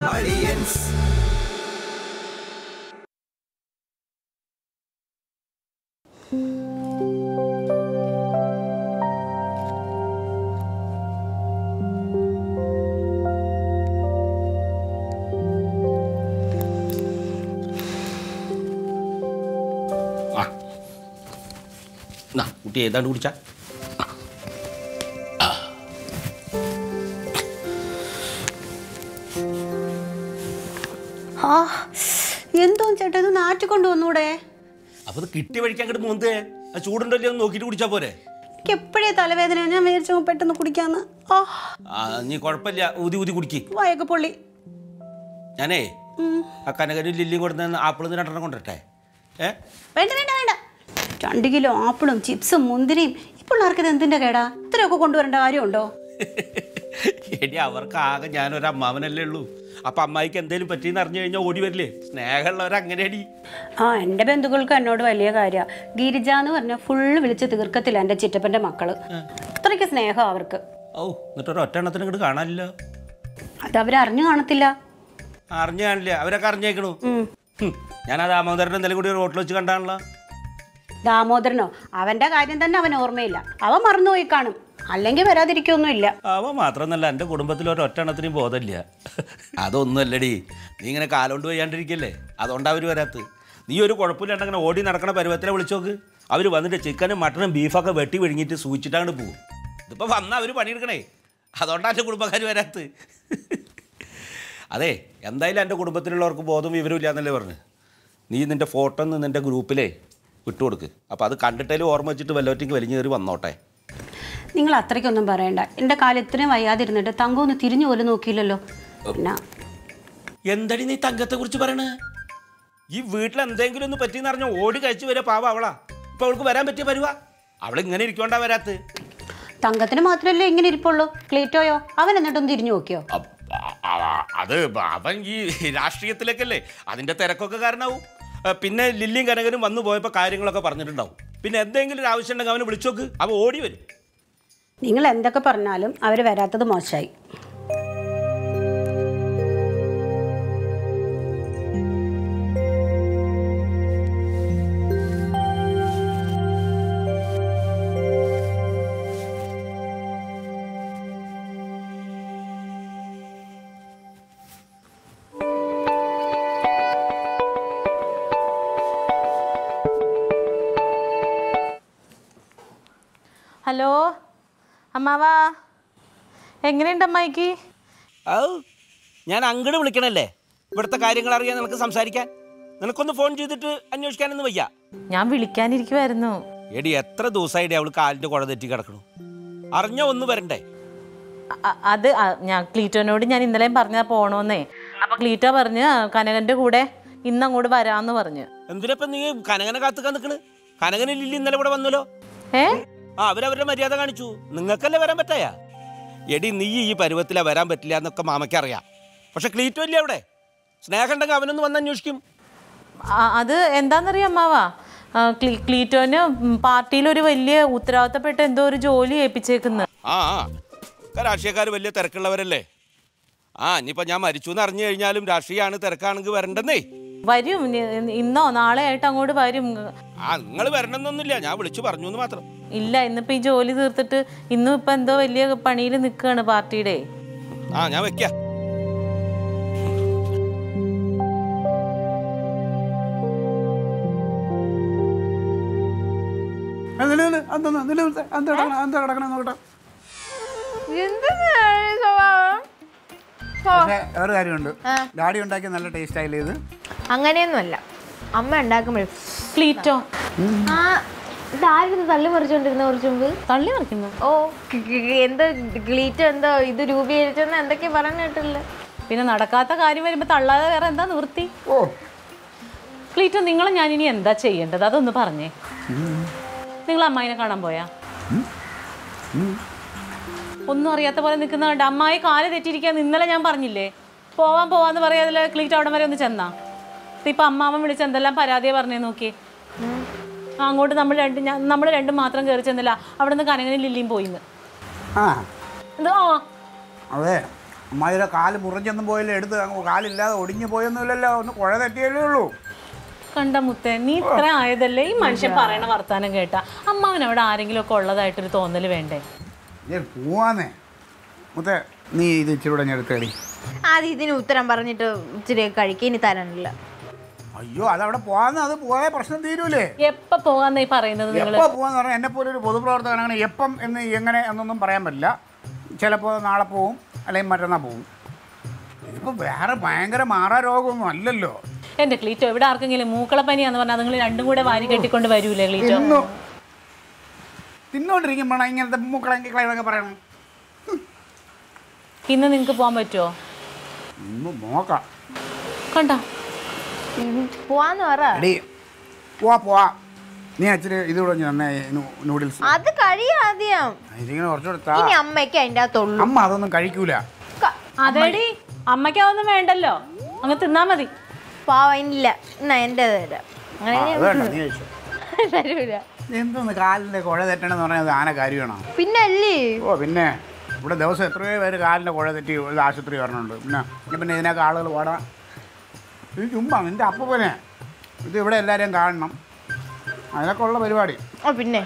Aliens. ആ എന്നാ കുട്ടി ഏതാണ്ട് കുടിച്ചാ ആ എന്തോ ചേട്ടാ ഇത് നാട്ടിക്കൊണ്ട് വന്നൂടെ അപ്പൊ ഇത് കിട്ടിയ വഴിക്ക് അങ്ങോട്ട് മൂന്നേ ആ ചൂടുണ്ടല്ലോ ഒന്ന് നോക്കിയിട്ട് കുടിച്ചാ പോരെ എനിക്ക് എപ്പോഴേ തലവേദന ഞാൻ വിചാരിച്ചു പെട്ടെന്ന് കുടിക്കാന്ന് ആ ആ നീ കുഴപ്പമില്ല ഊതി ഊതി കുടിക്ക് വായൊക്കെ പൊള്ളി ഞാനേ ഉം. ആ കനകനും ലില്ലിയും കൊടുത്ത ആപ്പിൾ രണ്ടെണ്ണം കൊണ്ടിട്ടെ ഏ വേണ്ട വേണ്ട വേണ്ട രണ്ട് കിലോ ആപ്പിളും ചിപ്സും മുന്തിരിയും ഇപ്പോൾ ആർക്കിത് എന്തിന്റെ കേടാ ഇത്രയൊക്കെ കൊണ്ടുവരേണ്ട കാര്യമുണ്ടോ എടി അവർക്ക് ആകെ ഞാനൊരു അമ്മാവനല്ലേ ഉള്ളൂ അപ്പൊ അമ്മായിക്ക് എന്തേലും പറ്റിയെന്ന് അറിഞ്ഞു കഴിഞ്ഞാൽ ഓടി വരില്ലേ സ്നേഹമുള്ളവരങ്ങനെയടി ആ എൻ്റെ ബന്ധുക്കൾക്ക് എന്നോട് വലിയ കാര്യമാണ് ഗിരിജ എന്ന് പറഞ്ഞാൽ ഫുള്ള് വിളിച്ച് തീർക്കത്തില്ല എൻ്റെ ചിറ്റപ്പൻ്റെ മക്കള് അത്രയ്ക്ക് സ്നേഹം അവർക്ക് ഓ എന്നിട്ടൊരു ഒറ്റ എണ്ണത്തിന് ഇങ്ങോട്ട് കാണാനില്ല അത് അവരറിഞ്ഞു കാണത്തില്ല അറിഞ്ഞു കാണില്ല അവരൊക്കെ അറിഞ്ഞേക്കണു ഉം. ഹും, ഞാൻ ആ ദാമോദരൻ എന്തെങ്കിലും കൂടി ഒരു ഹോട്ടൽ വെച്ച് കണ്ടാണല്ലോ ദാമോദരനോ അവൻ്റെ കാര്യം തന്നെ അവൻ ഓർമ്മയില്ല അവൻ മറന്നുപോയി കാണും അല്ലെങ്കിൽ വരാതിരിക്കൊന്നുമില്ല അവ മാത്രമല്ല എൻ്റെ കുടുംബത്തിൽ ഒരു ഒറ്റെണ്ണത്തിനും ബോധമില്ല അതൊന്നുമല്ലടി നീ ഇങ്ങനെ കാലോണ്ട് വയ്യാണ്ടിരിക്കല്ലേ അതുകൊണ്ടാ അവർ വരാത്ത് നീ ഒരു കുഴപ്പമില്ലാണ്ട് അങ്ങനെ ഓടി നടക്കണ പരുവത്തിലെ വിളിച്ചോക്ക് അവർ വന്നിട്ട് ചിക്കനും മട്ടനും ബീഫൊക്കെ വെട്ടി വിഴുങ്ങിയിട്ട് സൂചിച്ചിട്ടാണ് പോകും ഇതിപ്പോൾ വന്നാൽ അവർ പണിയെടുക്കണേ അതുകൊണ്ടാണ് എൻ്റെ കുടുംബക്കാർ വരാത്ത് അതെ എന്തായാലും എൻ്റെ കുടുംബത്തിലുള്ളവർക്ക് ബോധം വിവരവും ഇല്ലാന്നല്ലേ പറഞ്ഞു നീ നിൻ്റെ ഫോട്ടോ ഒന്ന് നിൻ്റെ ഗ്രൂപ്പിലേ വിട്ടുകൊടുക്ക് അപ്പോൾ അത് കണ്ടിട്ടേലും ഓർമ്മ വെച്ചിട്ട് വല്ലവറ്റേക്ക് വലിഞ്ഞു കയറി വന്നോട്ടെ നിങ്ങൾ അത്രയ്ക്കൊന്നും പറയണ്ട എൻ്റെ കാലം ഇത്രയും വയ്യാതിരുന്നിട്ട് തങ്കം ഒന്ന് തിരിഞ്ഞു പോലും നോക്കിയില്ലല്ലോ പിന്നെ എന്തടി നീ തങ്കത്തെ കുറിച്ച് പറയണേ ഈ വീട്ടിൽ എന്തെങ്കിലും ഒന്ന് പറ്റിയെന്ന് അറിഞ്ഞ ഓടി കഴിച്ചു വരെ പാവ അവളാ ഇപ്പൊ അവൾക്ക് വരാൻ പറ്റിയ പരുവാ അവൾ ഇങ്ങനെ ഇരിക്കോണ്ടാ വരാത്ത് തങ്കത്തിന് മാത്രമല്ലേ ഇങ്ങനെ ഇരിപ്പുള്ളൂ ക്ലീറ്റോയോ അവൻ എന്നിട്ടൊന്ന് തിരിഞ്ഞു നോക്കിയോ അപ്പ- അ- അത് അവൻ ഈ രാഷ്ട്രീയത്തിലേക്കല്ലേ അതിന്റെ തിരക്കൊക്കെ കാരണമാവും ആ, പിന്നെ ലില്ലിയും കനകനും വന്നു പോയപ്പോൾ കാര്യങ്ങളൊക്കെ പറഞ്ഞിട്ടുണ്ടാവും പിന്നെ എന്തെങ്കിലും ഒരു ആവശ്യം ഉണ്ടെങ്കിൽ അവനെ വിളിച്ചോക്ക് അവൻ ഓടി വരും നിങ്ങൾ എന്തൊക്കെ പറഞ്ഞാലും അവർ വരാത്തത് മോശമായി ഹലോ അമ്മാവാ എങ്ങനെയുണ്ട് അമ്മായിക്ക് ഔ ഞാൻ അങ്ങോട്ട് വിളിക്കണല്ലേ ഇവിടുത്തെ കാര്യങ്ങൾ അറിയാൻ നിനക്ക് സംസാരിക്കാൻ നിനക്കൊന്ന് ഫോൺ ചെയ്തിട്ട് അന്വേഷിക്കാനൊന്നും വയ്യ ഞാൻ വിളിക്കാനിരിക്കുമായിരുന്നു എടി എത്ര ദിവസമായിട്ട് അവൾ കാലിന്റെ കുഴ തെറ്റി കിടക്കണു അറിഞ്ഞ ഒന്ന് വരണ്ടേ അ- അ- അത് അ- ഞാൻ ക്ലീറ്റോനോട് ഞാൻ ഇന്നലെയും പറഞ്ഞാൽ പോണോന്നേ അപ്പൊ ക്ലീറ്റോ പറഞ്ഞ് "ആ, കനകന്റെ കൂടെ ഇന്ന് അങ്ങോട്ട് വരാന്ന് പറഞ്ഞു എന്തിനപ്പ നീ കനകനെ കാത്തുക്കാൻ നിക്കണ് കനകനെ ലില്ലി ഇന്നലെ ഇവിടെ വന്നല്ലോ ഏ ആ അവരവരുടെ മര്യാദ കാണിച്ചു നിങ്ങൾക്കല്ലേ വരാൻ പറ്റായ എടി നീ ഈ പരുവത്തിലാ വരാൻ പറ്റില്ല എന്നൊക്കെ മാമയ്ക്ക് അറിയാം പക്ഷെ ക്ലീറ്റോ ഇല്ലേ അവിടെ സ്നേഹം ഉണ്ടെങ്കിൽ അവനൊന്ന് വന്ന് അന്വേഷിക്കും ആ- അത് എന്താണെന്നറിയാം അമ്മാവാ ആ, ക്ലീ- ക്ലീറ്റോന് പാർട്ടിയിൽ ഒരു വലിയ ഉത്തരവാദിത്തപ്പെട്ട എന്തോ ഒരു ജോലി ഏൽപ്പിച്ചേക്കുന്നു ആ ആ ഒക്കെ രാഷ്ട്രീയക്കാർ വലിയ തിരക്കുള്ളവരല്ലേ ആ ഇനിയിപ്പോൾ ഞാൻ മരിച്ചു എന്ന് അറിഞ്ഞു കഴിഞ്ഞാലും രാഷ്ട്രീയമാണ് തിരക്കാണെങ്കിൽ വരണ്ടെന്നേ വരും ഇ- ഇന്നോ നാളെ ആയിട്ട് അങ്ങോട്ട് വരും ആ നിങ്ങൾ വരണമെന്നൊന്നുമില്ല ഞാൻ വിളിച്ചു പറഞ്ഞു എന്ന് മാത്രം ഇല്ല ഇന്നിപ്പോ ഈ ജോലി തീർത്തിട്ട് ഇന്നും ഇപ്പൊ എന്തോ വലിയ പണിയിൽ നിൽക്കുകയാണ് പാർട്ടിയുടെ ആ ഞാൻ വെക്കാം ആ, നില്ല് നില്ല്. അതൊന്ന് നില്ല് നിർത്ത്. എന്താ കിടക്കണെ? എന്താ കിടക്കണെ നോക്കട്ടെ പക്ഷേ വേറെ കാര്യമുണ്ട് ഡാഡി ഉണ്ടാക്കിയ നല്ല ടേസ്റ്റ് ആയില്ലേ ഇത് അങ്ങനെയൊന്നുമല്ല അമ്മ ഉണ്ടാക്കുമ്പോഴേ ക്ലീറ്റോ ആ ഇതായിരുന്നു തള്ളി മറിച്ചോണ്ടിരുന്ന കുറച്ച് മുമ്പ് തള്ളി മറിക്കുന്നു ഓ കി- കി- എന്തോ ഗ്ലീറ്റ് എന്തോ ഇത് രൂപീകരിച്ചെന്ന് എന്തൊക്കെ പറഞ്ഞു കേട്ടില്ല പിന്നെ നടക്കാത്ത കാര്യം വരുമ്പോ തള്ളാതെ വേറെ എന്താ നിവൃത്തി ക്ലീറ്റോ നിങ്ങൾ ഞാൻ ഇനി എന്താ ചെയ്യേണ്ടത് അതൊന്ന് പറഞ്ഞേ നിങ്ങൾ അമ്മായിനെ കാണാൻ പോയാ ഒന്നും അറിയാത്ത പോലെ നിൽക്കുന്ന കണ്ട് അമ്മായി കാല് തെറ്റിയിരിക്കാന്ന് ഇന്നലെ ഞാൻ പറഞ്ഞില്ലേ പോവാൻ പോവാന്ന് പറയാതില്ല ക്ലീറ്റ് അവിടെ വരെ ഒന്ന് ചെന്നാ ഇപ്പൊ അമ്മാവൻ വിളിച്ച് എന്തെല്ലാം പരാതിയെ പറഞ്ഞേ നോക്കിയേ ആ, അങ്ങോട്ട് നമ്മൾ രണ്ട് ഞാൻ നമ്മൾ രണ്ടും മാത്രം കയറി ചെന്നില്ല അവിടെ നിന്ന് കനകനും ലില്ലിയും പോയിന്ന് ആ എന്താ ആ അതെ അമ്മായിയുടെ കാല് മുറിഞ്ഞൊന്നും പോയില്ല എടുത്ത് അങ്ങ് കാലില്ലാതെ ഒടിഞ്ഞു പോയൊന്നുമില്ലല്ലോ ഒന്ന് കുഴ തെറ്റിയല്ലേ ഉള്ളൂ കണ്ട മുത്തേ നീ ഇത്ര ആയതല്ലേ ഈ മനുഷ്യൻ പറയണ വർത്താനം കേട്ട അമ്മാവൻ അവിടെ ആരെങ്കിലും ഒക്കെ ഉള്ളതായിട്ടൊരു തോന്നല് വേണ്ടേ ഞാൻ പോവാന്നേ മുത്തേ നീ ഇത് ഇച്ചിരി കൂടെ ഞാൻ എടുത്തേടി ആദ്യം ഇതിന് ഉത്തരം പറഞ്ഞിട്ട് ഇച്ചിരി കഴിക്കാൻ ഇനി തരാനില്ല അയ്യോ അതവിടെ പോവാന്ന് അത് പോയാൽ പ്രശ്നം തീരൂലേ എപ്പ പോകാന്നേ പറയുന്നത് നിങ്ങൾ എപ്പോൾ പോവാന്ന് പറഞ്ഞാൽ എന്നെ പോലെ ഒരു പൊതുപ്രവർത്തകനാണ് എപ്പം എന്ന് എങ്ങനെ എന്നൊന്നും പറയാൻ പറ്റില്ല ചിലപ്പോൾ നാളെ പോവും അല്ലെങ്കിൽ മറ്റന്നാൾ പോവും ഇതിപ്പോൾ വേറെ ഭയങ്കര മാറാ രോഗമൊന്നും അല്ലല്ലോ എന്റെ ക്ലീറ്റോ ഇവിടെ ആർക്കെങ്കിലും മൂക്കളപ്പനിയാന്ന് പറഞ്ഞാൽ നിങ്ങൾ രണ്ടും കൂടെ വാരി കെട്ടിക്കൊണ്ട് വരൂലേ ക്ലീറ്റോ തിന്നു തിന്നോണ്ടിരിക്കുമ്പോഴാണ് ഇങ്ങനത്തെ മൂക്കളെങ്കിൽ കളയൊക്കെ പറയണം ഇന്ന് നിങ്ങൾക്ക് പോകാൻ പറ്റുമോ ഇന്ന് നോക്കാം കണ്ട പോവാന്ന് പറ എടി പോവാ പോവാ നീ അച്ഛന് ഇത് കൂടെ തന്നെ നൂഡിൽസ് അത് കഴിയും ആദ്യം ഇതിങ്ങനെ കുറച്ചുകൂടെ താ ഇനി അമ്മയ്ക്ക് അതിൻ്റെ അകത്തുള്ളൂ അമ്മ അതൊന്നും കഴിക്കൂല അതേടി അമ്മയ്ക്കാവൊന്നും വേണ്ടല്ലോ അങ്ങ് തിന്നാ മതി പാവനില്ല എന്നാ എൻ്റെ തരാം അങ്ങനെ ആ, അത് വേണ്ട നീ കഴിച്ചോ തരൂല എന്തോന്ന് കാലിൻ്റെ കുഴ തെറ്റണമെന്ന് പറഞ്ഞാൽ ആന കാര്യമാണോ പിന്നെ അല്ലേ ഓ പിന്നെ ഇവിടെ ദിവസം എത്രയോ പേര് കാലിൻ്റെ കുഴ തെറ്റി ഒരു ആശുപത്രി വരണുണ്ട് പിന്നെ ഇനി പിന്നെ ഇതിനൊക്കെ ആളുകൾ പാടാം ഇത് ചുമ്മാ നിൻ്റെ അപ്പനെ ഇത് ഇവിടെ എല്ലാവരെയും കാണണം അതിനൊക്കെ ഉള്ള പരിപാടി ഓ പിന്നെ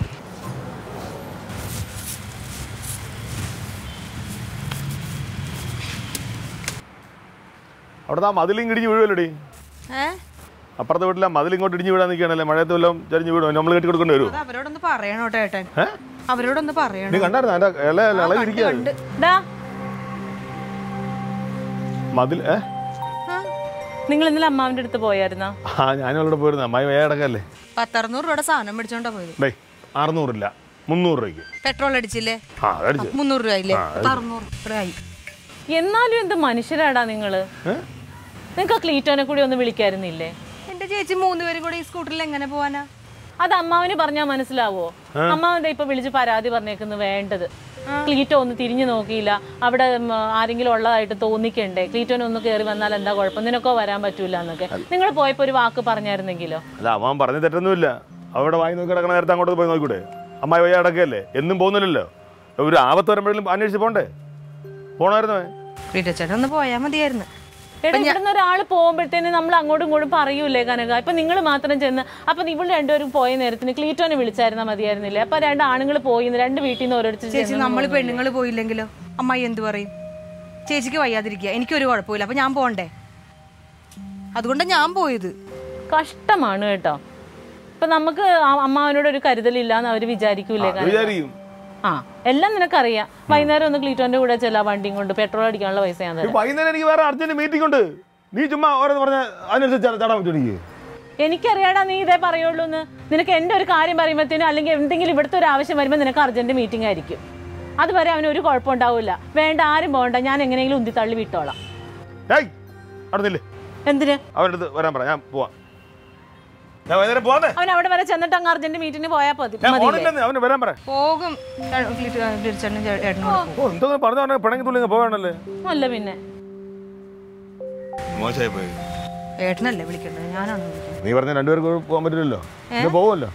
അവിടുന്ന് ആ മതിലും ഇടിഞ്ഞ് വീഴുമല്ലോടി ഏ അപ്പുറത്തെ വീട്ടിലെ മതിൽ ഇങ്ങോട്ട് ഇടിഞ്ഞ് വീഴാൻ നിൽക്കുകയാണല്ലേ മഴയത്ത് വല്ലതും ചരിഞ്ഞ് വീഴും നമ്മൾ കെട്ടി കൊടുക്കേണ്ടി വരും അത് അവരോടൊന്ന് പറയണോ ഏട്ടൻ ഏ? അവരോടൊന്ന് പറയണം നീ കണ്ടായിരുന്നു എൻ്റെ ഇല ഇളകി ഇരിക്കുക ഡാ മതിൽ ഏ നിങ്ങൾ ഇന്നലെ അമ്മാവിന്റെ അടുത്ത് പോയായിരുന്നോ ആ ഞാനും അവിടെ പോയിരുന്നു അമ്മായി വയ്യ കിടക്കല്ലേ പത്തറുന്നൂറ് രൂപയുടെ സാധനം മേടിച്ചോണ്ടാ പോയത് ഡേ അറുന്നൂറില്ല മുന്നൂറ് രൂപയ്ക്ക് പെട്രോൾ അടിച്ചില്ലേ ആ അടിച്ചു മുന്നൂറ് രൂപ ആയില്ലേ അറുന്നൂറ് രൂപയായി എന്നാലും എന്ത് മനുഷ്യരാടാ നിങ്ങള് നിങ്ങൾക്ക് ആ ക്ലീറ്റോനെ കൂടി ഒന്ന് വിളിക്കായിരുന്നില്ലേ എന്റെ ചേച്ചി മൂന്ന് പേരും കൂടെ ഈ സ്കൂട്ടറിൽ എങ്ങനെ പോവാനാ അത് അമ്മാവന് പറഞ്ഞാൽ മനസ്സിലാവോ അമ്മാവന്റെ ഇപ്പൊ വിളിച്ച് പരാതി പറഞ്ഞേക്കുന്നത് വേണ്ടത് ക്ലീറ്റോ ഒന്ന് തിരിഞ്ഞു നോക്കിയില്ല അവിടെ ഉം, ആരെങ്കിലും ഉള്ളതായിട്ട് തോന്നിക്കണ്ടേ ക്ലീറ്റോനെ ഒന്ന് കയറി വന്നാൽ എന്താ കുഴപ്പം നിനക്കോ വരാൻ പറ്റൂല എന്നൊക്കെ നിങ്ങൾ പോയപ്പോ ഒരു വാക്ക് പറഞ്ഞായിരുന്നെങ്കിലോ അല്ല അമ്മാവൻ പറഞ്ഞ തെറ്റൊന്നുമില്ല അവിടെ വാങ്ങി നോക്കി കിടക്കണ നേരത്തെ അങ്ങോട്ട് പോയി നോക്കൂടെ അമ്മായി വയ്യ കിടക്കല്ലേ എന്നും പോകുന്നില്ലല്ലോ ഒരു ആപത്ത് വരുമ്പോഴും അന്വേഷിച്ച് പോണ്ടേ പോണായിരുന്നോ ചേട്ടൻ ഒന്ന് പോയാ മതിയായിരുന്നു എടാ ഇവിടുന്ന് ഒരാൾ പോകുമ്പോഴത്തേന് നമ്മൾ അങ്ങോട്ടും ഇങ്ങോട്ടും പറയൂലേ കനക ഇപ്പൊ നിങ്ങൾ മാത്രം ചെന്ന് അപ്പൊ നിങ്ങൾ രണ്ടുപേരും പോയ നേരത്തിന് ക്ലീറ്റോനെ വിളിച്ചായിരുന്നാ മതിയായിരുന്നില്ലേ അപ്പൊ രണ്ട് ആണുങ്ങൾ പോയി രണ്ട് വീട്ടിൽ നിന്ന് ഓരോരുത്തർ ചേച്ചി ചെന്ന് നമ്മൾ പോകുന്നില്ലേ? പെണ്ണുങ്ങൾ പോയില്ലെങ്കിലോ അമ്മായി എന്ത് പറയും ചേച്ചിക്ക് വയ്യാതിരിക്കുക എനിക്കൊരു കുഴപ്പമില്ല അപ്പൊ ഞാൻ പോണ്ടേ അതുകൊണ്ടാണ് ഞാൻ പോയത് കഷ്ടമാണ് കേട്ടോ ഇപ്പൊ നമുക്ക് ആ- അമ്മാവനോട് ഒരു കരുതലില്ലാന്ന് അവര് വിചാരിക്കൂലേ കനക? വിചാരിക്കും ആ എല്ലാം നിനക്കറിയാം വൈകുന്നേരം ഒന്ന് ക്ലീറ്റോന്റെ കൂടെ ചെല്ലാ വണ്ടിയും കൊണ്ട് പെട്രോൾ അടിക്കാനുള്ള പൈസ ഞാൻ ഈ തരാം വൈകുന്നേരം എനിക്ക് വേറെ അർജന്റ് മീറ്റിംഗ് ഉണ്ട് നീ ചുമ്മാ ഓരോന്ന് പറഞ്ഞ അതിനനുസരിച്ച് ചാടാൻ പറ്റുമോ എനിക്ക് എനിക്കറിയാടാ നീ ഇതേ പറയുള്ളൂ എന്ന് നിനക്ക് എന്റെ ഒരു കാര്യം പറയുമ്പോഴത്തേനും അല്ലെങ്കിൽ എന്തെങ്കിലും ഇവിടുത്തെ ഒരു ആവശ്യം വരുമ്പോൾ നിനക്ക് അർജന്റ് മീറ്റിംഗ് ആയിരിക്കും അതുവരെ അവന് ഒരു കുഴപ്പമുണ്ടാവില്ല വേണ്ട ആരും പോകണ്ട ഞാൻ എങ്ങനെയെങ്കിലും ഉന്തി തള്ളി വിട്ടോളാം ഏയ് അവിടെ നില്ലേ എന്തിന് അവൻ്റെ അടുത്ത് വരാൻ പറ ഞാൻ പോവാം ഞാൻ വൈകുന്നേരം പോവാന്നേ അവൻ അവിടെ വരെ ചെന്നിട്ട് അങ്ങ് അർജന്റ് മീറ്റിംഗിന് പോയാൽ മതി ഞാൻ മതിയില്ലേ? പോണില്ലെന്ന് അവന് വരാൻ പറ പോകും ചേട്ടനും ചേട്ടനും ഓ എന്തോന്ന് പറഞ്ഞു പറഞ്ഞ പിണങ്ങി തുള്ളി പോകണല്ലേ അല്ല പിന്നെ മോശമായി പോയി ഏട്ടനല്ലേ വിളിക്കേണ്ടത് ഞാനാണ് വിളിക്കുന്നത് നീ പറഞ്ഞ രണ്ടുപേർക്ക് പോകാൻ പറ്റില്ലല്ലോ ഇത് പോവുമല്ലോ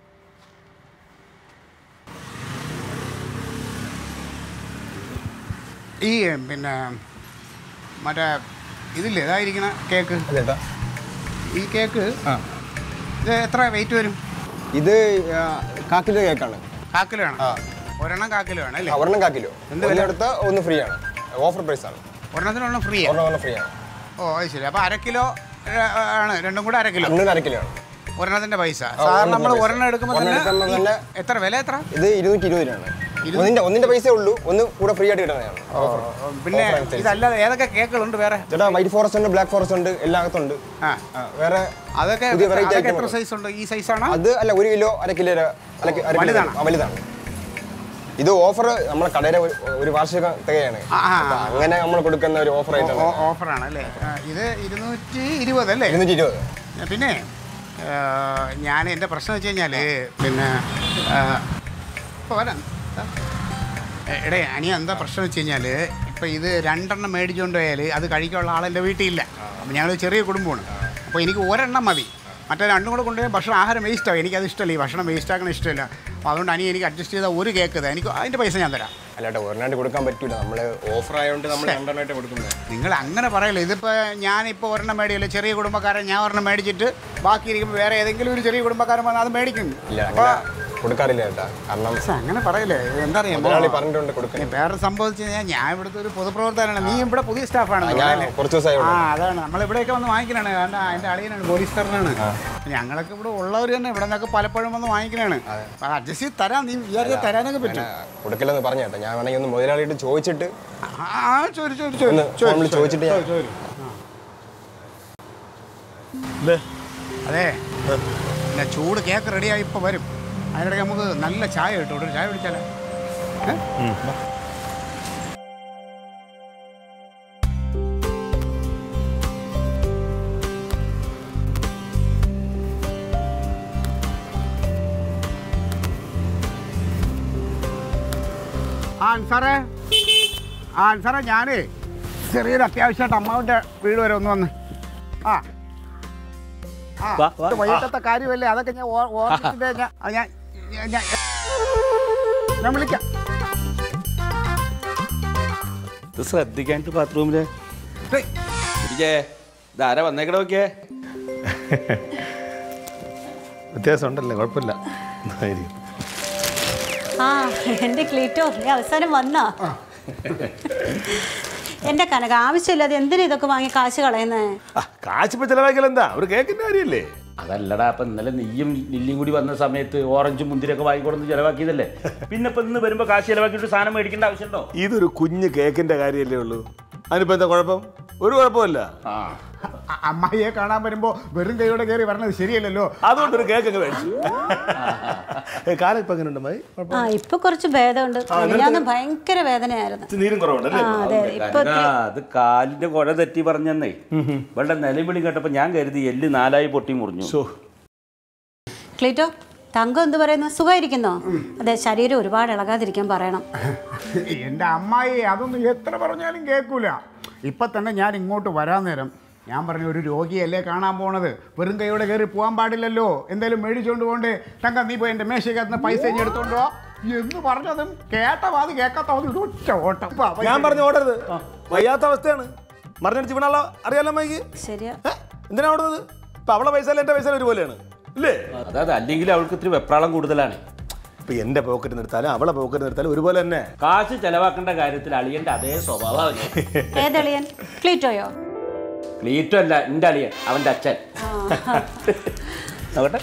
ഈ പിന്നെ മറ്റേ ഇതില്ലേ ഇതായിരിക്കണ കേക്ക് ഈ കേക്ക് ഇത് എത്ര വെയിറ്റ് വരും ഇത് ആ, കാക്കിലോ കേക്കാണ് കാക്കിലോ ആണ് ഒരെണ്ണം കാക്കിലോ ആണ് അല്ലേ ആ, ഒരെണ്ണം കാക്കിലോ എന്ത് വില? ഒന്നെടുത്ത ഒന്ന് ഫ്രീ ആണ് ഓഫർ പ്രൈസ് ആണ് ഒരെണ്ണത്തിനുള്ള ഫ്രീ ഒരെണ്ണം ഒന്ന് ഫ്രീ ആണ് ഓ അത് ശരി അപ്പോൾ അര കിലോ ഏ, ആണ് രണ്ടും കൂടെ അര കിലോ അന്നൊരു അര കിലോ ആണ് ഒരെണ്ണത്തിന്റെ പൈസ സാധാരണ നമ്മൾ പൈസ. ഒരെണ്ണം എടുക്കുമ്പോൾ ഒരെണ്ണം എടുക്കുമ്പോൾ തന്നെ തന്നെ ഈ- എത്ര വില എത്ര ഇത് ഇരുന്നൂറ്റി ഇരുപത് രൂപയാണ് ഒന്നിന്റെ ഒന്നിന്റെ പൈസേ ഉള്ളൂ ഒന്ന് കൂടെ ഫ്രീ ആയിട്ട് കിട്ടുന്നതാണ് ഓഫർ പിന്നെ Offer അനുസരിച്ച്. ഇതല്ലാതെ ഏതൊക്കെ കേക്കുകളുണ്ട് വേറെ ചേട്ടാ വൈറ്റ് ഫോറസ്റ്റ് ഉണ്ട് ബ്ലാക്ക് ഫോറസ്റ്റ് ഉണ്ട് എല്ലാത്തുണ്ട് ആ ആ, വേറെ അതൊക്കെ പുതിയ വെറൈറ്റി അതൊക്കെ ഐറ്റം എത്ര സൈസ് ഉണ്ട് ഈ സൈസാണോ അത് അല്ല ഒരു കിലോ അര കിലോ അര കി- അര കിലോ വലുതാണ്? ആ, വലുതാണ് ഇത് ഓഫർ നമ്മളെ കടയുടെ ഒരു- ഒരു വാർഷിക തികയാണ് ആ, ആ, അപ്പൊ അങ്ങനെ നമ്മൾ കൊടുക്കുന്ന ഒരു ഓഫർ ആയിട്ടാണ് ഓഫറാണ് അല്ലേ ആ, ഇത് ഇരുന്നൂറ്റി ഇരുപത് അല്ലേ ഇരുന്നൂറ്റി ഇരുപത് പിന്നെ ആ, ഞാൻ എൻ്റെ പ്രശ്നം വെച്ച് കഴിഞ്ഞാൽ പിന്നെ ആ, ഇപ്പൊ വരാം ആ. എ- എടേ അനിയ എന്താ പ്രശ്നം വെച്ച് കഴിഞ്ഞാൽ ഇപ്പം ഇത് രണ്ടെണ്ണം മേടിച്ചുകൊണ്ട് പോയാൽ അത് കഴിക്കാനുള്ള ആളെൻ്റെ വീട്ടിലില്ല അപ്പം ഞങ്ങൾ ചെറിയ കുടുംബമാണ് അപ്പോൾ എനിക്ക് ഒരെണ്ണം മതി മറ്റേ രണ്ടും കൂടെ കൊണ്ടുപോയി ഭക്ഷണം ആഹാരം വേസ്റ്റ് ആവും എനിക്കത് ഇഷ്ടമല്ല ഈ ഭക്ഷണം വേസ്റ്റ് ആക്കണ ഇഷ്ടമില്ല അപ്പോൾ അതുകൊണ്ട് അനി എനിക്ക് അഡ്ജസ്റ്റ് ചെയ്ത ഒരു കേക്ക് ഇതാ. എനിക്ക് അതിൻ്റെ പൈസ ഞാൻ തരാം അല്ലാട്ടെ ഒരെണ്ണായിട്ട് കൊടുക്കാൻ പറ്റൂല നമ്മൾ ഓഫർ ആയതുകൊണ്ട് നമ്മൾ രണ്ടെണ്ണമായിട്ട് കൊടുക്കുന്നത് നിങ്ങൾ അങ്ങനെ പറയല്ലോ ഇതിപ്പോൾ ഞാനിപ്പോൾ ഒരെണ്ണം മേടിയല്ലോ ചെറിയ കുടുംബക്കാരൻ ഞാൻ ഒരെണ്ണം മേടിച്ചിട്ട് ബാക്കി ഇരിക്കുമ്പോൾ വേറെ ഏതെങ്കിലും ഒരു ചെറിയ കുടുംബക്കാരൻ വന്നാൽ അത് മേടിക്കും ഇല്ല അപ്പോൾ അങ്ങനെ കൊടുക്കാറില്ല ചേട്ടാ കാരണം പക്ഷെ അങ്ങനെ പറയല്ലേ എന്താ മുതലാളി അറിയാം പറഞ്ഞിട്ടുണ്ട് കൊടുക്കാൻ വേറെ സംഭവിച്ചു കഴിഞ്ഞാൽ ഞാൻ ഇവിടുത്തെ ഒരു പൊതുപ്രവർത്തകനാണ് നീ ഇവിടെ പുതിയ സ്റ്റാഫാണ് ആ, ഞാൻ കുറച്ച് ദിവസമായി ആ ഇവിടെ. അതാണ് നമ്മളിവിടെയൊക്കെ വന്ന് വാങ്ങിക്കണാണ് കാരണം എൻ്റെ അളിയനാണ് പോലീസുകാരനാണ് ഞങ്ങളൊക്കെ ഇവിടെ ഉള്ളവർ തന്നെ ഇവിടെ നിന്നൊക്കെ പലപ്പോഴും വന്ന് വാങ്ങിക്കണാണ് അത് അഡ്ജസ്റ്റ് ചെയ്ത് തരാം നീ വിചാരിച്ച തരാനൊക്കെ പറ്റും കൊടുക്കില്ലെന്ന് പറഞ്ഞു ചേട്ടാ ഞാൻ വേണമെങ്കിൽ ഒന്ന് മുതലാളിയിട്ട് ചോദിച്ചിട്ട് ആ ആ, ചോദിച്ചു ചോദിച്ചു ഒന്ന് ഫോൺ വിളിച്ച് ചോദിച്ചിട്ട് ഞാൻ ഇല്ലേ അതെ പിന്നെ ചൂട് കേക്ക് റെഡിയായി ഇപ്പോൾ വരും അതിനിടയ്ക്ക് നമുക്ക് നല്ല ചായ കിട്ടും ഇവിടെ ഒരു ചായ പിടിച്ചാലേ ആ അൻസാറേ ആ അൻസാറേ ഞാനേ ചെറിയൊരു അത്യാവശ്യമായിട്ട് അമ്മാവിൻ്റെ വീട് വരെ ഒന്ന് വന്ന് ആ ആ വാ, വാ, ഇത് വൈകിട്ടത്തെ കാര്യമല്ലേ അതൊക്കെ ഞാൻ ഓ- ഓർമ്മിച്ചിട്ട് ഞാൻ അത് ഞാൻ ഞാൻ- ഞാൻ ഞാൻ വിളിക്കാം ഇത് ശ്രദ്ധിക്കാനിട്ട് ബാത്റൂമില് ഹേയ്, ഇരിക്കേ ഇതാരാ വന്നേക്കട നോക്കിയേ വ്യത്യാസം ഉണ്ടല്ലേ കുഴപ്പമില്ല ആയിരിക്കും ആ എൻ്റെ ക്ലീറ്റോ നീ അവസാനം വന്നാ എൻ്റെ കനക ആവശ്യമില്ലാതെ എന്തിനാ ഇതൊക്കെ വാങ്ങി കാശ് കളയുന്നേ ആ കാശിപ്പോ ചിലവാക്കിയാൽ എന്താ ഒരു കേക്കിന്റെ കാര്യമല്ലേ അതല്ലടാ അപ്പൊ ഇന്നലെ നെയ്യും ലില്ലിയും കൂടി വന്ന സമയത്ത് ഓറഞ്ചും മുന്തിരിയൊക്കെ വാങ്ങിക്കൊടുന്ന് ചെലവാക്കിയതല്ലേ പിന്നെ ഇപ്പൊ ഇന്ന് വരുമ്പോ കാശ് ചെലവാക്കിയിട്ട് സാധനം മേടിക്കേണ്ട ആവശ്യമുണ്ടോ ഇതൊരു കുഞ്ഞ് കേക്കിന്റെ കാര്യമല്ലേ ഉള്ളൂ അതിനിപ്പോ എന്താ കുഴപ്പം ഒരു കുഴപ്പമില്ല ആ അ- അമ്മായിയെ കാണാൻ വരുമ്പോൾ വെറും കൈയോടെ കയറി വരണത് ശരിയല്ലല്ലോ അതുകൊണ്ടൊരു കേക്ക് അങ്ങ് മേടിച്ചു ഏ, കാലം ഇപ്പൊ എങ്ങനെയുണ്ട് മായി ആ ഇപ്പൊ കുറച്ച് ഭേദമുണ്ട് ഞാൻ ഭയങ്കര വേദനയായിരുന്നു ഇച്ചിരി നീരും കുറവുണ്ടല്ലേ ആ അതെ ഇപ്പൊ കരുണ, അത് കാലിന്റെ കുഴ തെറ്റി പറഞ്ഞെന്നേ ഇവളുടെ നിലവിളി കേട്ടപ്പോ ഞാൻ കരുതി എല്ല് നാലായി പൊട്ടി മുറിഞ്ഞു ശോ, ക്ലീറ്റോ തങ്കം എന്ത് പറയുന്നു സുഖമായിരിക്കുന്നോ അതെ ശരീരം ഒരുപാട് ഇളകാതിരിക്കാൻ പറയണം എൻ്റെ അമ്മായി അതൊന്നും എത്ര പറഞ്ഞാലും കേൾക്കൂല ഇപ്പം തന്നെ ഞാൻ ഇങ്ങോട്ട് വരാൻ നേരം ഞാൻ പറഞ്ഞു ഒരു രോഗിയല്ലേ കാണാൻ പോണത് വെറും കൈയോടെ കയറി പോകാൻ പാടില്ലല്ലോ എന്തായാലും മേടിച്ചുകൊണ്ട് പോകണ്ടേ തങ്ക നീ പോയി എൻ്റെ മേശയ്ക്കകത്ത് നിന്ന് പൈസ ഇനി എടുത്തോണ്ടോ എന്ന് പറഞ്ഞതും കേട്ട വാത് കേൾക്കാത്ത വാത് ഒരു ഒറ്റ ഓട്ടം വാ, പൈസ ഞാൻ പറഞ്ഞു ഓടരുത് വയ്യാത്ത അവസ്ഥയാണ് മറിഞ്ഞടിച്ച് വീണാലോ അറിയാലോ അമ്മയ്ക്ക് ശരിയാ ഏ? എന്തിനാ ഓടുന്നത് ഇപ്പൊ അവളെ പൈസ എന്റെ പൈസ ഒരുപോലെയാണ് ഇല്ലേ അതായത് അല്ലെങ്കിൽ അവൾക്ക് ഇത്തിരി വെപ്രാളം കൂടുതലാണ് ഇപ്പൊ എന്റെ പോക്കറ്റ് നിർത്താലും അവളെ പോക്കറ്റ് നിർത്താലും ഒരുപോലെ തന്നെ കാശ് ചെലവാക്കേണ്ട കാര്യത്തിൽ അളിയന്റെ അതേ സ്വഭാവം ഏതളിയൻ ക്ലീറ്റോയോ ക്ലീറ്റോ അല്ല എന്റെ അളിയൻ അവന്റെ അച്ഛൻ നോക്കട്ടെ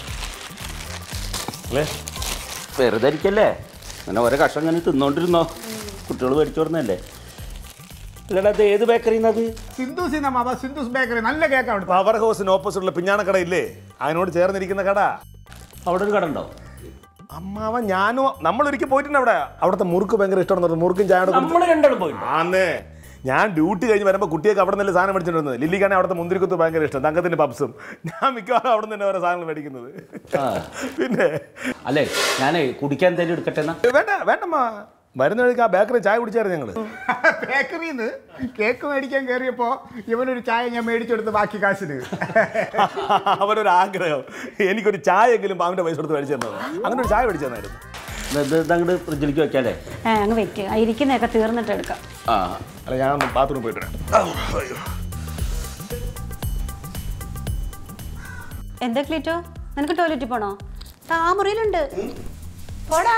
അല്ലേ വെറുതെ ഇരിക്കല്ലേ അങ്ങനെ ഓരോ കഷ്ണം ഞാൻ തിന്നോണ്ടിരുന്നോ കുട്ടികൾ മേടിച്ചു കൊടുന്നല്ലേ അല്ലടാ അത് ഏത് ബേക്കറിന്നത് സിന്ധു സിനിമ സിന്ധുസ് ബേക്കറി നല്ല കേക്ക് അവിടുത്തെ പവർ ഹൗസിന് ഓപ്പോസിറ്റുള്ള പിഞ്ഞാണക്കട ഇല്ലേ അതിനോട് ചേർന്നിരിക്കുന്ന കട അവിടെ ഒരു കട ഉണ്ടോ അമ്മാവൻ ഞാനും നമ്മൾ ഒരിക്കൽ പോയിട്ടുണ്ട് അവിടെ അവിടുത്തെ മുറുക്ക് ഭയങ്കര ഇഷ്ടമാണെന്ന് പറഞ്ഞു മുറുക്കും ചായ നമ്മൾ രണ്ടാളും പോയി ആന്നേ ഞാൻ ഡ്യൂട്ടി കഴിഞ്ഞ് വരുമ്പോൾ കുട്ടിയൊക്കെ അവിടെ നിന്ന് സാധനം മേടിച്ചിട്ടുണ്ടെന്ന് ലില്ലിക്കാണ് അവിടുത്തെ മുന്തിരിക്കുത്ത് ഭയങ്കര ഇഷ്ടം തങ്കത്തിന്റെ പപ്സും ഞാൻ മിക്കവാറും അവിടെ നിന്ന് തന്നെ ഓരോ സാധനങ്ങൾ മേടിക്കുന്നത് പിന്നെ അല്ലേ ഞാനേ കുടിക്കാൻ എന്തെങ്കിലും എടുക്കട്ടെ എന്നാ വേണ്ട വേണ്ടമ്മ വരുന്ന വഴിക്ക് ആ ബേക്കറി ചായ കുടിച്ചായിരുന്നു ഞങ്ങള് ബേക്കറിയിൽ നിന്ന് കേക്ക് മേടിക്കാൻ കയറിയപ്പോൾ ഇവനൊരു ചായ ഞാൻ മേടിച്ചെടുത്ത് ബാക്കി കാശിന് അവനൊരു ആഗ്രഹം എനിക്കൊരു ചായയെങ്കിലും അവൻ്റെ പൈസ കൊടുത്ത് മേടിച്ചു തന്നത് അങ്ങനെ ഒരു ചായ മേടിച്ചു തന്നായിരുന്നു ഇത് ഇത് അങ്ങോട്ട് ഫ്രിഡ്ജിലേക്ക് വെക്കാല്ലേ ഏ, അങ്ങ് വെക്കുക ഇരിക്കുന്നതൊക്കെ തീർന്നിട്ട് എടുക്കാം ആ അല്ല ഞാൻ ബാത്റൂമിൽ പോയിട്ട് വരാം. എന്താ ക്ലീറ്റോ നിനക്ക് ടോയ്ലറ്റിൽ പോണോ ആ ആ മുറിയിലുണ്ട് പോടാ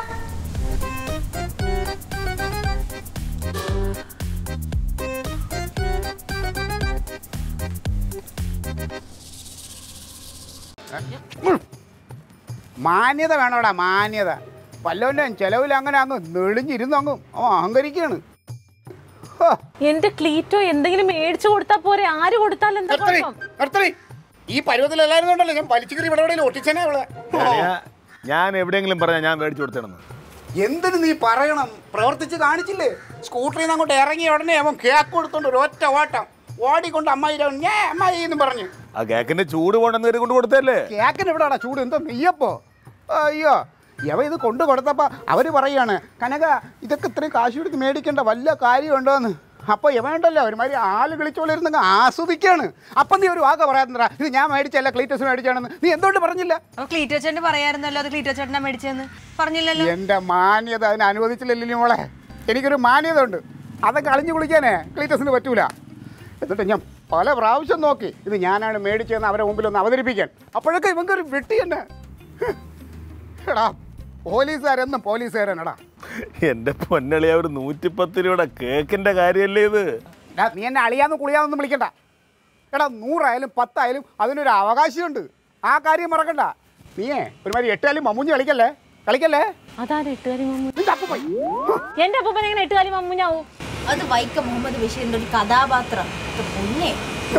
മാന്യത വേണോടാ മാന്യത വല്ലവൻ്റെ ചെലവിൽ അങ്ങനെ അങ്ങ് നെളിഞ്ഞിരുന്നു അങ്ങ് അവൻ അഹങ്കരിക്കുകയാണ് ഹോ, എന്റെ ക്ലീറ്റോ എന്തെങ്കിലും മേടിച്ചു കൊടുത്താ പോരെ ആര് കൊടുത്താലും എന്താ നിർത്തടി, കുഴപ്പം നിർത്തടി. ഈ പരുവത്തിലല്ലായിരുന്നു ഉണ്ടല്ലോ ഞാൻ വലിച്ചു കയറി ഇവിടെ എവിടെയെങ്കിലും ഒട്ടിച്ചേനെ അവളെ അളിയാ, ഞാൻ എവിടെയെങ്കിലും പറഞ്ഞാൽ ഞാൻ മേടിച്ചു കൊടുത്തേണെന്ന് എന്തിന് നീ പറയണം പ്രവർത്തിച്ച് കാണിച്ചില്ലേ സ്കൂട്ടറിൽ നിന്ന് അങ്ങോട്ട് ഇറങ്ങിയ ഉടനെ അവൻ കേക്ക് കൊടുത്തോണ്ട് ഒരു ഒറ്റ ഓട്ടം ഓടിക്കൊണ്ട് അമ്മായി ഞാൻ അമ്മായി എന്ന് പറഞ്ഞു ആ കേക്കിന്റെ ചൂട് കൊണ്ടെന്ന് കൊണ്ട് കൊടുത്തല്ലേ കേക്കിന് എവിടെയാടാ ചൂട് എന്തോ നെയ്യപ്പോ അയ്യോ യവ ഇത് കൊണ്ടു കൊടുത്തപ്പോൾ അവർ പറയാണ് കനക ഇതൊക്കെ ഇത്രയും കാശ് കൊടുത്ത് മേടിക്കേണ്ട വല്ല കാര്യമുണ്ടോന്ന് അപ്പോൾ ഇവണ്ടല്ലോ ഒരുമാതിരി ആല് കളിച്ചോലെ ഇരുന്നങ്ങ് ആസ്വദിക്കാണ് അപ്പം നീ ഒരു വാക്ക് പറയാത്തറ ഇത് ഞാൻ മേടിച്ചല്ല ക്ലീറ്റസ് മേടിച്ചാണെന്ന് നീ എന്തുകൊണ്ട് പറഞ്ഞില്ല അപ്പൊ ക്ലീറ്റോ ചേട്ടന് പറയായിരുന്നല്ലോ അത് ക്ലീറ്റോ ചേട്ടനാ മേടിച്ചെന്ന് പറഞ്ഞില്ലല്ലോ എൻ്റെ മാന്യത അതിന് അനുവദിച്ചില്ലല്ലോ മോളെ എനിക്കൊരു മാന്യത ഉണ്ട് അതൊക്കെ അളിഞ്ഞു കുളിക്കാനേ ക്ലീറ്റസിന് പറ്റൂല എന്നിട്ട് ഞാൻ പല പ്രാവശ്യം നോക്കി ഇത് ഞാനാണ് മേടിച്ചതെന്ന് അവരെ മുമ്പിൽ ഒന്ന് അവതരിപ്പിക്കാൻ അപ്പോഴൊക്കെ ഇവങ്കൊരു വെട്ടി തന്നെ എടാ പോലീസുകാരെന്നും പോലീസുകാരനടാ എൻ്റെ പൊന്നളിയ ഒരു നൂറ്റിപ്പത്ത് രൂപയുടെ കേക്കിൻ്റെ കാര്യമല്ലേ ഇത് എടാ നീ എന്നെ അളിയാന്ന് കുളിയാന്നൊന്നും വിളിക്കണ്ട എടാ നൂറായാലും പത്തായാലും അതിനൊരു അവകാശമുണ്ട് ആ കാര്യം മറക്കണ്ട നീയേ ഒരുമാതിരി എട്ടായാലും മമ്മൂഞ്ഞ് കളിക്കല്ലേ കളിക്കല്ലേ അതാരും എട്ടുകാലി മമ്മു നിന്റെ അപ്പ പോയി എന്റെ അപ്പൂപ്പൻ എങ്ങനെ എട്ടുകാലി മമ്മുഞ്ഞാവും അത് വൈക്കം മുഹമ്മദ് ബഷീറിന്റെ ഒരു കഥാപാത്രം ഇത് പൊന്നെ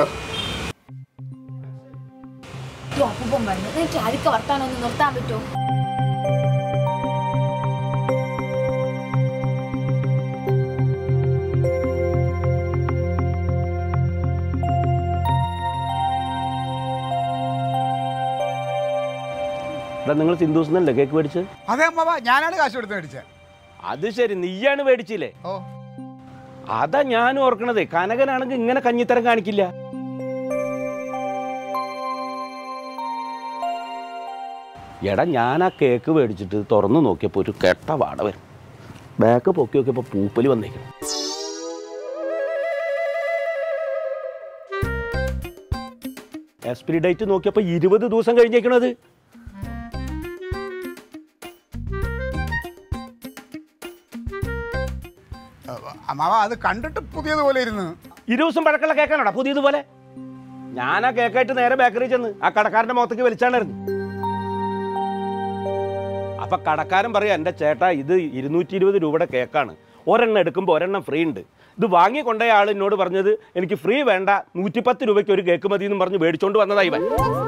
ഈ അപ്പൂപ്പൻ പറഞ്ഞത് എനിക്ക് അഴുക്ക വർത്താനം ഒന്ന് നിർത്താൻ പറ്റുമോ എടാ നിങ്ങൾ സിന്ധൂസ് നിന്നല്ലേ കേക്ക് മേടിച്ചത് അതെ അമ്മ ഞാനാണ് കാശ് കൊടുത്ത് മേടിച്ചത് അത് ശരി നീയാണ് മേടിച്ചില്ലേ ഓ അതാ ഞാൻ ഓർക്കണതേ കനകനാണെങ്കിൽ ഇങ്ങനെ കഞ്ഞിത്തരം കാണിക്കില്ല എടാ ഞാൻ ആ കേക്ക് മേടിച്ചിട്ട് തുറന്നു നോക്കിയപ്പോൾ ഒരു കെട്ട വാട വരും ബാക്ക് പൊക്കി നോക്കിയപ്പോൾ പൂപ്പല് വന്നേക്കണം എക്സ്പിരി ഡേറ്റ് നോക്കിയപ്പോൾ ഇരുപത് ദിവസം കഴിഞ്ഞേക്കണത് അമ്മാവ അത് കണ്ടിട്ട് പുതിയതുപോലെ ഇരുന്ന് ഇരു ദിവസം പഴക്കമുള്ള കേക്കാണോടാ പുതിയതുപോലെ ഞാൻ ആ കേക്കായിട്ട് നേരെ ബേക്കറി ചെന്ന് ആ കടക്കാരന്റെ മുഖത്തേക്ക് വലിച്ചാണ്ടായിരുന്നു അപ്പൊ കടക്കാരൻ പറയാ എൻ്റെ ചേട്ടാ ഇത് ഇരുന്നൂറ്റി ഇരുപത് രൂപയുടെ കേക്കാണ് ഒരെണ്ണം എടുക്കുമ്പോൾ ഒരെണ്ണം ഫ്രീ ഉണ്ട് ഇത് വാങ്ങി കൊണ്ടുപോയ ആൾ എന്നോട് പറഞ്ഞത് എനിക്ക് ഫ്രീ വേണ്ട നൂറ്റിപ്പത്ത് രൂപയ്ക്ക് ഒരു കേക്ക് മതി എന്ന് പറഞ്ഞ് മേടിച്ചോണ്ട് വന്നതാ ഇവൻ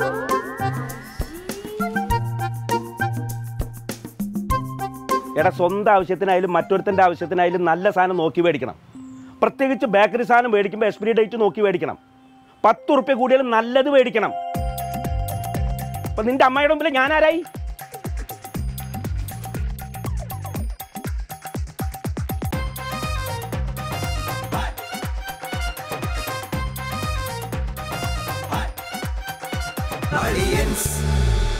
എടാ സ്വന്തം ആവശ്യത്തിനായാലും മറ്റൊരുത്തൻ്റെ ആവശ്യത്തിനായാലും നല്ല സാധനം നോക്കി മേടിക്കണം പ്രത്യേകിച്ച് ബേക്കറി സാധനം മേടിക്കുമ്പോൾ എക്സ്പിരി ഡേറ്റ് നോക്കി മേടിക്കണം പത്ത് ഉറുപ്പ്യ കൂടിയാലും നല്ലത് മേടിക്കണം അപ്പൊ നിന്റെ അമ്മയുടെ മുമ്പിൽ ഞാൻ ആരായി Aliens